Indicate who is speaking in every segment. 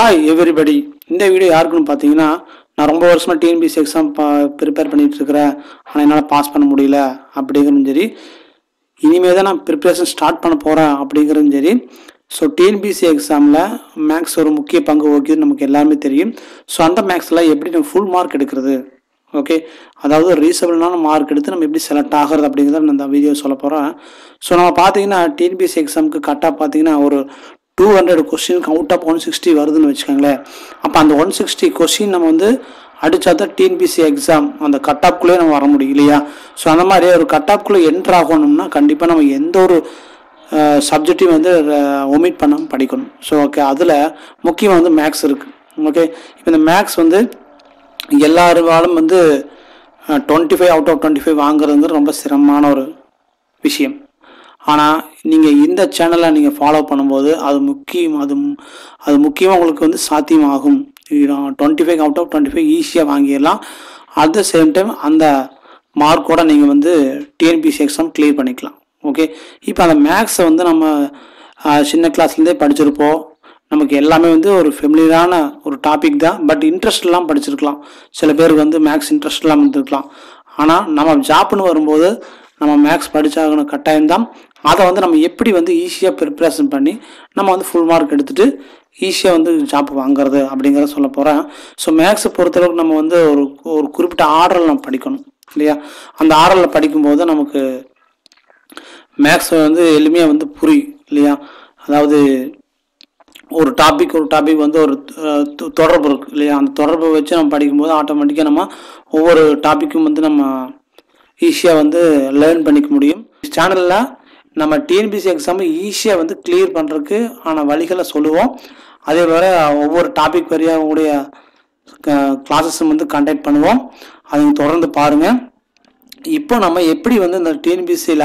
Speaker 1: hi everybody இந்த video யாருக்குன்னு பார்த்தீங்கன்னா நான் ரொம்ப வருஷமாக டிஎன்பிசி எக்ஸாம் பா ப்ரிப்பேர் பண்ணிட்டு இருக்கிறேன் ஆனால் என்னால் பாஸ் பண்ண முடியல அப்படிங்கிறதும் சரி இனிமேல் தான் நான் ப்ரிப்பரேஷன் ஸ்டார்ட் பண்ண போகிறேன் அப்படிங்கிறதும் சரி ஸோ டிஎன்பிசி எக்ஸாமில் மேக்ஸ் ஒரு முக்கிய பங்கு வகிக்குது நமக்கு எல்லாருமே தெரியும் ஸோ அந்த மேக்ஸில் எப்படி நம்ம ஃபுல் மார்க் எடுக்கிறது ஓகே அதாவது ஒரு ரீசபிளான மார்க் எடுத்து நம்ம எப்படி செலக்ட் ஆகிறது அப்படிங்கிறத நான் இந்த வீடியோ சொல்ல போகிறேன் ஸோ நம்ம பார்த்தீங்கன்னா டிஎன்பிசி எக்ஸாமுக்கு கரெக்டாக பார்த்தீங்கன்னா ஒரு டூ ஹண்ட்ரட் கொஸ்டினுக்கு அவுட் ஆஃப் ஒன் சிக்ஸ்டி வருதுன்னு வச்சுக்கோங்களேன் அப்போ அந்த ஒன் சிக்ஸ்டி கொஸ்டின் நம்ம வந்து அடித்தா தான் டிஎன்பிசி எக்ஸாம் அந்த கட் ஆஃப்குள்ளே நம்ம வர முடியும் இல்லையா ஸோ அந்த மாதிரி ஒரு கட் ஆஃப்குள்ளே என்ட்ரு ஆகணும்னா கண்டிப்பாக நம்ம எந்த ஒரு சப்ஜெக்டையும் வந்து ஒமிட் பண்ணாமல் படிக்கணும் ஸோ ஓகே அதில் முக்கியமாக வந்து மேக்ஸ் இருக்குது ஓகே இப்போ இந்த மேக்ஸ் வந்து எல்லாருவாலும் வந்து twenty five out of twenty five வாங்குறதுங்கிறது ரொம்ப சிரமமான ஒரு விஷயம் ஆனால் நீங்கள் இந்த சேனலை நீங்கள் ஃபாலோ பண்ணும்போது அது முக்கியம் அது அது முக்கியமாக உங்களுக்கு வந்து சாத்தியமாகும் twenty five out of twenty five ஈஸியாக வாங்கிடலாம் அட் த சேம் டைம் அந்த மார்க்கோட நீங்கள் வந்து டிஎன்பிசி எக்ஸாம் கிளியர் பண்ணிக்கலாம் ஓகே இப்போ அந்த மேக்ஸை வந்து நம்ம ஆஹ், சின்ன கிளாஸ்லேருந்தே படிச்சிருப்போம் நமக்கு எல்லாமே வந்து ஒரு ஃபெமிலியரான ஒரு டாபிக் தான் பட் இன்ட்ரெஸ்ட் இல்லாமல் படிச்சிருக்கலாம் சில பேருக்கு வந்து மேக்ஸ் இன்ட்ரெஸ்ட் இல்லாமல் இருந்திருக்கலாம் ஆனால் நம்ம ஜாப்னு வரும்போது நம்ம மேக்ஸ் படிச்சாகணும் கட்டாயம் தான் அதை வந்து நம்ம எப்படி வந்து ஈஸியாக ப்ரிப்ரேஷன் பண்ணி நம்ம வந்து ஃபுல் மார்க் எடுத்துகிட்டு ஈஸியாக வந்து ஜாப் வாங்குறது அப்படிங்கிறத சொல்ல போகிறேன் ஸோ மேக்ஸை பொறுத்தளவுக்கு நம்ம வந்து ஒரு ஒரு குறிப்பிட்ட ஆர்டரில் நம்ம படிக்கணும் இல்லையா அந்த ஆர்டரில் படிக்கும்போது நமக்கு மேக்ஸ் வந்து எளிமையாக வந்து புரியும் இல்லையா அதாவது ஒரு டாபிக் ஒரு டாபிக் வந்து ஒரு அஹ், தொ- தொடர்பு இருக்கு இல்லையா அந்த தொடர்பை வச்சு நம்ம படிக்கும்போது ஆட்டோமேட்டிக்காக நம்ம ஒவ்வொரு டாப்பிக்கும் வந்து நம்ம ஈஸியாக வந்து லேர்ன் பண்ணிக்க முடியும் சேனலில் நம்ம டிஎன்பிசி எக்ஸாமை ஈஸியாக வந்து கிளியர் பண்ணுறதுக்கு ஆன வழிகளை சொல்லுவோம் அதே போல் ஒவ்வொரு டாபிக் வழியாக உங்களுடைய கிளாஸஸும் வந்து கண்டக்ட் பண்ணுவோம் அதை தொடர்ந்து பாருங்கள் இப்போ நம்ம எப்படி வந்து இந்த டிஎன்பிசியில்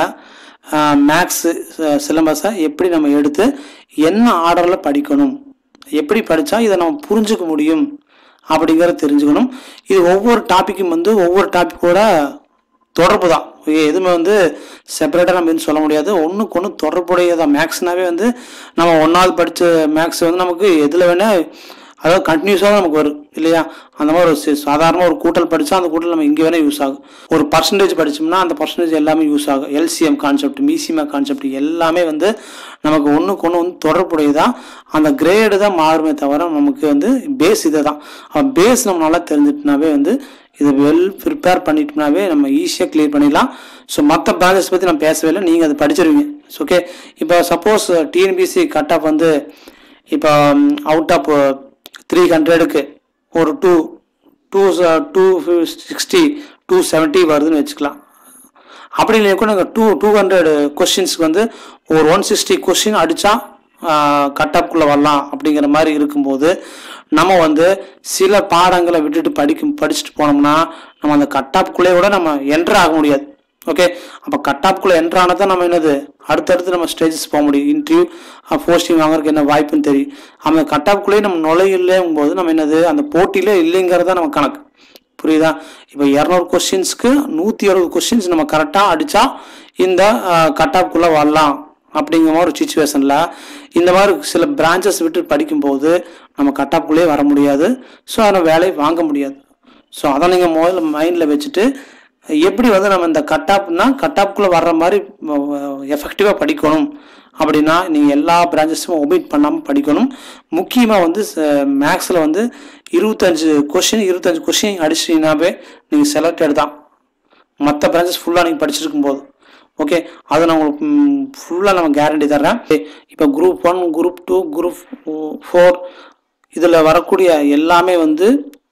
Speaker 1: மேக்ஸு சிலபஸை எப்படி நம்ம எடுத்து என்ன ஆர்டரில் படிக்கணும் எப்படி படித்தா இதை நம்ம புரிஞ்சுக்க முடியும் அப்படிங்கிறத தெரிஞ்சுக்கணும் இது ஒவ்வொரு டாப்பிக்கும் வந்து ஒவ்வொரு டாப்பிக்கோட தொடர்பு தான் எதுவுமே வந்து செப்பரேட்டாக நம்ம எதுவும் சொல்ல முடியாது ஒன்றுக்கு ஒன்று தொடர்புடையதான் மேக்ஸ்னாவே வந்து நம்ம ஒன்றாவது படித்த மேக்ஸ் வந்து நமக்கு எதில் வேணால் அதாவது கண்டினியூஸாக நமக்கு வரும் இல்லையா அந்த மாதிரி ஒரு சி- சாதாரண ஒரு கூட்டல் படித்தா அந்த கூட்டல் நம்ம இங்கே வேணால் யூஸ் ஆகும் ஒரு பர்சன்டேஜ் படிச்சோம்னா அந்த பர்சன்டேஜ் எல்லாமே யூஸ் ஆகும் எல்சிஎம் கான்செப்ட் மிசிஎம் கான்செப்ட் எல்லாமே வந்து நமக்கு ஒன்றுக்கு ஒன்று வந்து தொடர்புடையதான் அந்த கிரேடு தான் மாறுமே தவிர நமக்கு வந்து பேஸ் இதை தான் பேஸ் நம்ம நல்லா தெரிஞ்சிட்டுனாவே வந்து இதை வெல் ப்ரிப்பேர் பண்ணிட்டோம்னாவே நம்ம ஈஸியாக கிளியர் பண்ணிடலாம் ஸோ மற்ற பிரான்ச்சஸ் பற்றி நான் பேசவே இல்லை நீங்கள் அதை படிச்சிருவீங்க ஓகே இப்போ சப்போஸ் டிஎன்பிசி கட் ஆஃப் வந்து இப்போ அவுட் ஆஃப் த்ரீ ஹண்ட்ரடுக்கு ஒரு two two two sixty two seventy வருதுன்னு வச்சுக்கலாம் அப்படி இல்லையா கூட நாங்கள் டூ டூ ஹண்ட்ரட் கொஸ்டின்ஸ்க்கு வந்து ஒரு ஒன் சிக்ஸ்டி கொஸ்டின் அடித்தா கட்டப்புக்குள்ளே வரலாம் அப்படிங்கிற மாதிரி இருக்கும்போது நம்ம வந்து சில பாடங்களை விட்டுட்டு படிக்கும் படிச்சுட்டு போனோம்னா நம்ம அந்த கட்டாப்புக்குள்ளே கூட நம்ம என்ட்ரு ஆக முடியாது ஓகே அப்போ கட்டாப்புக்குள்ளே என்ட்ரு ஆனால் தான் நம்ம என்னது அடுத்தடுத்து நம்ம ஸ்டேஜஸ் போக முடியும் இன்டர்வியூ போஸ்டிங் வாங்குறதுக்கு என்ன வாய்ப்புன்னு தெரியும் அந்த கட்டாப்புக்குள்ளேயே நம்ம நுழையில்லைங்கும் போது நம்ம என்னது அந்த போட்டியிலே இல்லைங்கிறது தான் நம்ம கணக்கு புரியுதா இப்போ இரநூறு கொஸ்டின்ஸ்க்கு நூற்றி அறுபது கொஸ்டின்ஸ் நம்ம கரெக்டாக அடித்தா இந்த கட்டாப்குள்ளே வரலாம் அப்படிங்கிற மாதிரி ஒரு சுச்சுவேஷனில் இந்த மாதிரி சில பிரான்ச்சஸ் விட்டு படிக்கும்போது நம்ம கட்டாப்குள்ளேயே வர முடியாது ஸோ அதை வேலையை வாங்க முடியாது ஸோ அதை நீங்கள் முதல்ல மைண்டில் வச்சுட்டு எப்படி வந்து நம்ம இந்த கட்டாப்னா கட்டாப்குள்ளே வர்ற மாதிரி எஃபெக்டிவாக படிக்கணும் அப்படின்னா நீங்கள் எல்லா பிரான்ச்சஸும் ஒமிட் பண்ணாமல் படிக்கணும் முக்கியமாக வந்து மேக்ஸில் வந்து இருபத்தஞ்சு கொஷின் இருபத்தஞ்சு கொஷின் அடிச்சிட்டிங்கனாவே நீங்கள் செலக்டட் தான் மற்ற பிரான்ச்சஸ் ஃபுல்லாக நீங்கள் படிச்சிருக்கும் போது ஓகே அதை நான் உங்களுக்கு ஃபுல்லாக நம்ம கேரண்டி தர்றேன் இப்போ group one group two group four இதில் வரக்கூடிய எல்லாமே வந்து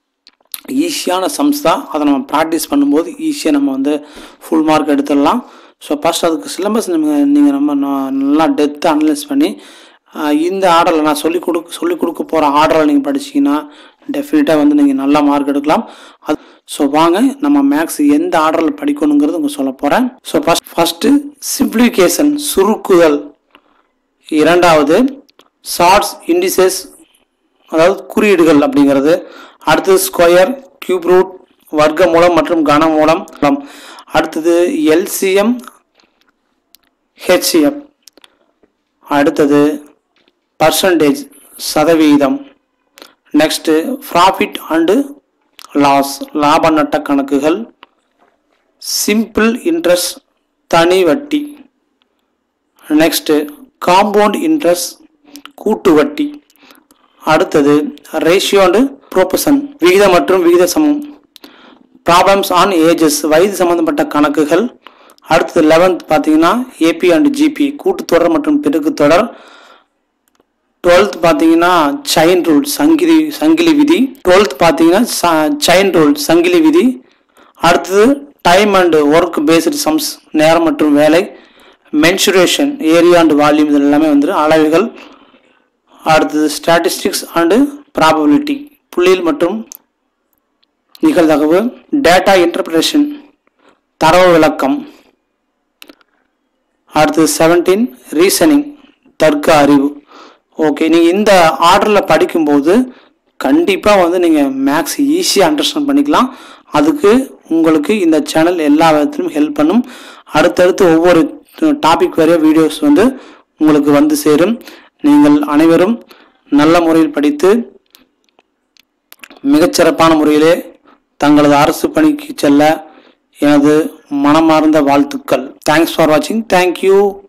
Speaker 1: ஈஸியான சம்ஸ் தான் அதை நம்ம ப்ராக்டிஸ் பண்ணும்போது ஈஸியாக நம்ம வந்து ஃபுல் மார்க் எடுத்துடலாம் ஸோ ஃபஸ்ட் அதுக்கு சிலபஸ் நம்ம நீங்கள் நம்ம நா- நல்லா டெப்த்தாக அனலைஸ் பண்ணி ஆஹ், இந்த ஆர்டரில் நான் சொல்லிக் கொடுக்க சொல்லிக் கொடுக்க போகிற ஆர்டரில் நீங்கள் படிச்சீங்கன்னா டெஃபினட்டாக வந்து நீங்கள் நல்ல மார்க் எடுக்கலாம் அது ஸோ வாங்க நம்ம மேக்ஸ் எந்த ஆர்டரில் படிக்கணுங்கிறது உங்களுக்கு சொல்ல போகிறேன் ஸோ ஃபஸ்ட் ஃபஸ்ட்டு சிம்பிளிஃபிகேஷன் சுருக்குதல் இரண்டாவது ஷார்ட்ஸ் இண்டிசஸ் அதாவது குறியீடுகள் அப்படிங்கிறது அடுத்தது ஸ்கொயர் கியூப் ரூட் வர்க்க மூலம் மற்றும் கன மூலம் அடுத்தது எல்சிஎம் ஹெச்சிஎம் அடுத்தது பர்சன்டேஜ் சதவீதம் நெக்ஸ்ட்டு ப்ராஃபிட் அண்டு லாஸ் லாப நட்ட கணக்குகள் சிம்பிள் இன்ட்ரெஸ்ட் தனி வட்டி நெக்ஸ்ட்டு காம்பவுண்ட் இன்ட்ரெஸ்ட் கூட்டு வட்டி அடுத்தது ரேஷியோ அண்டு ப்ரோபோசன் விகிதம் மற்றும் விகித சமம் ப்ராப்ளம்ஸ் ஆன் ஏஜஸ் வயது சம்பந்தப்பட்ட கணக்குகள் அடுத்தது லெவன்த் பார்த்தீங்கன்னா ஏபி அண்ட் ஜிபி கூட்டுத்தொடர் மற்றும் பெருக்கு தொடர் டுவெல்த் பார்த்தீங்கன்னா செயின் ரூல் சங்கிலி சங்கிலி விதி டுவெல்த் பார்த்தீங்கன்னா செயின் ரூல் சங்கிலி விதி அடுத்தது time and work based sums நேரம் மற்றும் வேலை மென்சுரேஷன் ஏரியா அண்ட் வால்யூம் இது எல்லாமே வந்து அளவுகள் அடுத்தது ஸ்டாட்டிஸ்டிக்ஸ் அண்டு ப்ராபபிலிட்டி புள்ளியல் மற்றும் நிகழ்தகவு டேட்டா இன்டர்பிரேஷன் தரவு விளக்கம் அடுத்தது செவன்டீன் ரீசனிங் தர்க்க அறிவு ஓகே நீங்கள் இந்த ஆர்டரில் படிக்கும்போது கண்டிப்பாக வந்து நீங்கள் மேக்ஸ் ஈஸியாக அண்டர்ஸ்டாண்ட் பண்ணிக்கலாம் அதுக்கு உங்களுக்கு இந்த சேனல் எல்லா விதத்திலும் ஹெல்ப் பண்ணும் அடுத்தடுத்து ஒவ்வொரு டாபிக் வரைய வீடியோஸ் வந்து உங்களுக்கு வந்து சேரும் நீங்கள் அனைவரும் நல்ல முறையில் படித்து மிகச்சிறப்பான முறையிலே தங்களது அரசு பணிக்கு செல்ல எனது மனமார்ந்த வாழ்த்துக்கள் தேங்க்ஸ் ஃபார் வாட்சிங் தேங்க்யூ